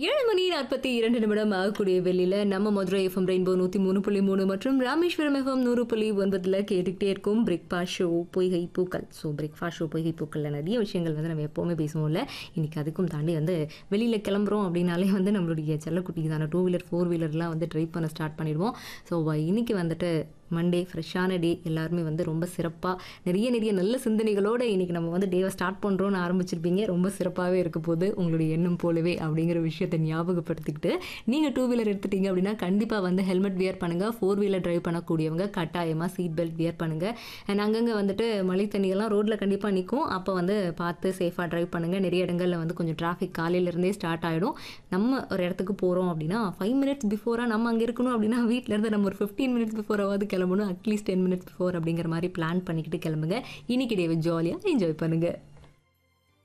ஏழு மணி நாற்பத்தி இரண்டு நிமிடம் ஆகக்கூடிய வெளியில நம்ம மதுரை எஃப்எம் ரெயின்போ நூத்தி மூணு புள்ளி மூணு மற்றும் ராமேஸ்வரம் எஃப்எம் நூறு புள்ளி ஒன்பதுல கேட்டுக்கிட்டே இருக்கும் பிரேக்ஃபாஸ்ட் ஷோ பொய்கை பூக்கள் ஸோ பிரேக்ஃபாஸ்ட் ஷோ பொய்கை பூக்கள்ல நிறைய விஷயங்கள் வந்து நம்ம எப்போவுமே பேசுவோம்ல இன்னைக்கு அதுக்கும் தாண்டி வந்து வெளியில கிளம்புறோம் அப்படின்னாலே வந்து நம்மளுடைய செல்லக்குட்டிக்கு தானே டூ வீலர் ஃபோர் வீலர்லாம் வந்து ட்ரைவ் பண்ண ஸ்டார்ட் பண்ணிடுவோம் ஸோ இன்னைக்கு வந்துட்டு மண்டே ஃப்ரெஷ்ஷான டே எல்லாருமே வந்து ரொம்ப சிறப்பாக நிறைய நிறைய நல்ல சிந்தனைகளோடு இன்றைக்கி நம்ம வந்து டேவை ஸ்டார்ட் பண்ணுறோன்னு ஆரம்பிச்சிருப்பீங்க ரொம்ப சிறப்பாகவே இருக்க போது உங்களுடைய எண்ணம் போலவே அப்படிங்கிற விஷயத்தை ஞாபகப்படுத்திக்கிட்டு நீங்கள் டூ வீலர் எடுத்துட்டீங்க அப்படின்னா கண்டிப்பாக வந்து ஹெல்மெட் வியர் பண்ணுங்கள் ஃபோர் வீலர் டிரைவ் பண்ணக்கூடியவங்க கட்டாயமாக சீட் பெல்ட் வியர் பண்ணுங்கள் அண்ட் அங்கங்கே வந்துட்டு மழை தண்ணியெல்லாம் ரோட்டில் கண்டிப்பாக நிற்கும் அப்போ வந்து பார்த்து சேஃபாக டிரைவ் பண்ணுங்கள் நிறைய இடங்களில் வந்து கொஞ்சம் டிராஃபிக் காலையிலேருந்தே ஸ்டார்ட் ஆகிடும் நம்ம ஒரு இடத்துக்கு போகிறோம் அப்படின்னா ஃபைவ் மினிட்ஸ் பிஃபோராக நம்ம அங்கே இருக்கணும் அப்படின்னா வீட்டிலேருந்து நம்ம ஒரு ஃபிஃப்டீன் மினிட்ஸ் பிஃபோராவது கிளம்பணும் அட்லீஸ்ட் டென் மினிட்ஸ் பிஃபோர் அப்படிங்கிற மாதிரி பிளான் பண்ணிக்கிட்டு கிளம்புங்க இன்னைக்கு டேவை ஜாலியாக என்ஜாய் பண்ணுங்கள்